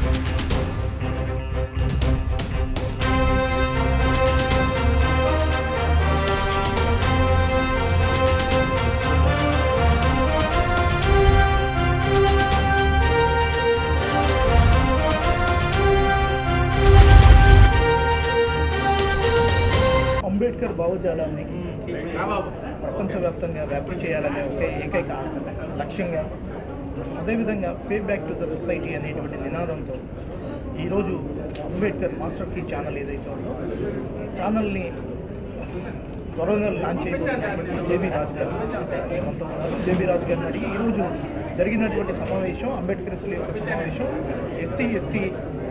అంబేద్కర్ భావజాలాన్ని ప్రపంచవ్యాప్తంగా వ్యాప్తి చేయాలనే ఒకే ఏకైక లక్ష్యంగా అదేవిధంగా pay back to the society అనేటువంటి నినాదంతో ఈరోజు అంబేద్కర్ మాస్టర్ కీ ఛానల్ ఏదైతే ఉందో ఈ ఛానల్ని త్వరగా లాంచ్ చేయబోతున్నటువంటి జేబీ రాజు గారు మనతో ఉన్నారు. జేబీ రాజు గారిని అడిగి ఈరోజు జరిగినటువంటి సమావేశం అంబేద్కరిస్టుల యొక్క సమావేశం ఎస్సీ ఎస్టీ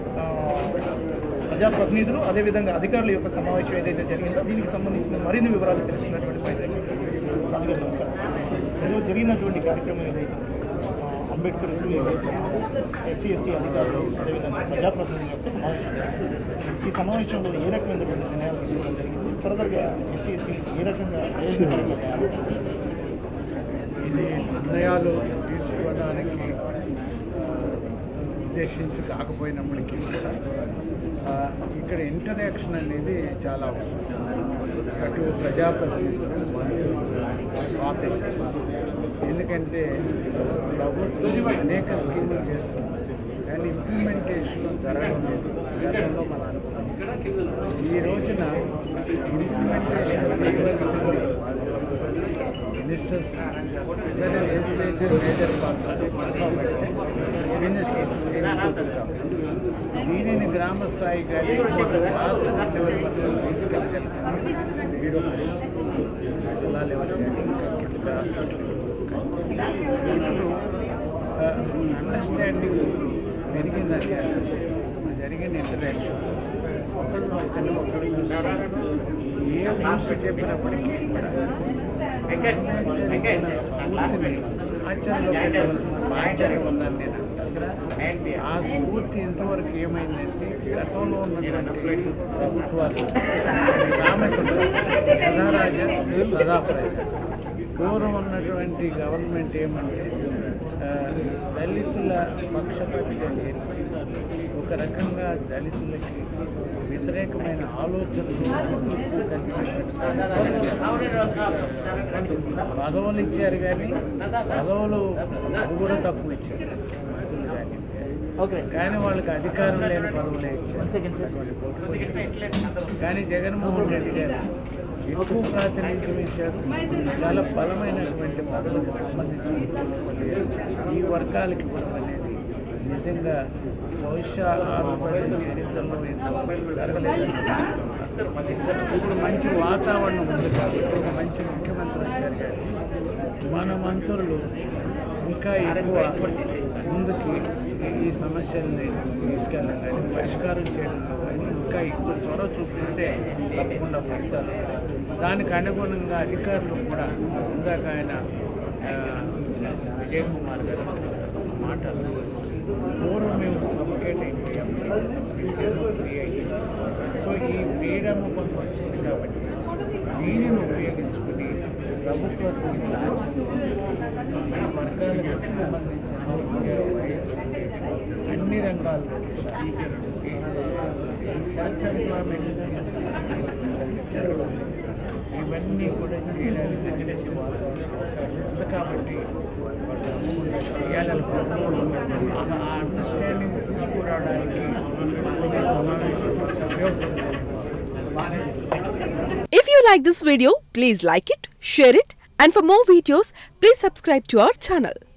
ప్రజాప్రతినిధులు అదేవిధంగా అధికారుల యొక్క సమావేశం ఏదైతే జరిగిందో దీనికి సంబంధించిన మరిన్ని వివరాలు తెలుసుకున్నటువంటి ప్రయత్నం రాజు గారు నమస్కారం ఈరోజు జరిగినటువంటి కార్యక్రమం ఏదైతే ఆ, అంబేద్కరిస్టులు ఏదైతే ఎస్సీ ఎస్టీ అధికారులు అదేవిధంగా ప్రజాప్రతినిధుల యొక్క సమావేశం ఈ సమావేశంలో ఏ రకమైనటువంటి నిర్ణయాలు తీసుకోవడం జరిగింది ఫర్దర్గా ఎస్సీ ఎస్టీ ఏ రకంగా ఏ విధంగా తయారవుతారు? ఇది నిర్ణయాలు తీసుకోవడానికి ఉద్దేశించి కాకపోయినప్పటికీ కూడా ఆ, ఇక్కడ ఇంటరాక్షన్ అనేది చాలా అవసరం అటు ప్రజాప్రతినిధులు మంత్రులు ఆఫీసర్స్ ఎందుకంటే ప్రభుత్వం అనేక స్కీములు చేస్తుంది కానీ ఇంప్లిమెంటేషన్ జరగడం లేదు గతంలో మనం అనుకున్నాం ఈ రోజున ఇంప్లిమెంటేషన్ చేయవలసింది మినిస్టర్స్ సరే లెజిస్లేచర్ మేజర్ పాత్ర కాబట్టి మినిస్టర్స్ ఎగ్జిక్యూటివ్ కాబట్టి దీనిని గ్రామ స్థాయి కానీ రాష్ట్ర లెవెల్ వరకు తీసుకెళ్ళగలిగిన బ్యూరోక్రసీ జిల్లా లెవెల్ కానీ ఇంకా కింద రాష్ట్ర ఇప్పుడు అండర్స్టాండింగ్ పెరిగిందని ఇప్పుడు జరిగిన ఇంటరాక్షన్ ఒకళ్ళు ఒకరిని ఒకరు చూస్తారు ఏ న్యూస్ చెప్పినప్పటికీ కూడా జరిగిన స్ఫూర్తిని ఆచరణలో పెట్టవలసిన బాధ్యత ఉందని నేను అంటాను. ఆ స్ఫూర్తి ఎంతవరకు ఏమైందంటే గతంలో ఉన్నటువంటి ప్రభుత్వాలు సామెతలు యథారాజ తదా ప్రజ పూర్వం ఉన్నటువంటి గవర్నమెంట్ ఏమంటే ఆ, దళితుల పక్షపాతిగా లేరు ఒక రకంగా దళితులకి వ్యతిరేకమైన ఆలోచనలు ఎక్కువ కలిగినటువంటి పదవులు ఇచ్చారు కానీ పదవులు అది కూడా తక్కువ ఇచ్చారు మంత్రులు కానీ కానీ వాళ్ళకి అధికారం లేని పదవులే ఇచ్చారు కానీ జగన్మోహన్ రెడ్డి గారు ఎక్కువ ప్రాతినిధ్యం ఇచ్చారు చాలా బలమైనటువంటి పదవులకు సంబంధించిన ఈ వర్గాలకి ఇవ్వడం అనేది నిజంగా బహుశా ఆంధ్రప్రదేశ్ చరిత్రలో ఇంతవరకు జరగలేదు ఇప్పుడు మంచి వాతావరణం ఉంది కాబట్టి ఒక మంచి ముఖ్యమంత్రి వచ్చారు కానీ మన మంత్రులు ఇంకా ఎక్కువ ముందుకి ఈ- ఈ సమస్యల్ని తీసుకెళ్ళడం కానీ పరిష్కారం చేయడంలో కానీ ఇంకా ఎక్కువ చొరవ చూపిస్తే తప్పకుండా ఫలితాలు వస్తాయి దానికి అనుగుణంగా అధికారులు కూడా ఇందాక ఆయన ఆ, విజయ్ కుమార్ గారు మాటలు పూర్వం మేము సఫకేట్ అయిపోయాం ఫ్రీ అయ్యింది సో ఈ ఫ్రీడమ్ కొంత వచ్చింది కాబట్టి దీనిని ఉపయోగించుకుని ప్రభుత్వ స్కీముల ఆచరణ ఈ వర్గాలకు సంబంధించిన విద్య వైద్యం అన్ని రంగాల్లో కూడా ఈ సెల్ఫ్ ఎంప్లాయ్మెంట్ స్కీమ్స్ ఇవన్నీ కూడా చేయడానికి విదేశీ వాతావరణం అవకాశం ఉంది కాబట్టి వాళ్ళు తప్పకుండా చేయాలనుకుంటున్నాం ఆ అండర్స్టాండింగ్ తీసుకురావడానికి ఈ సమావేశం ఉపయోగపడుతుంది If you like this video, please like it, share it, and for more videos, please subscribe to our channel.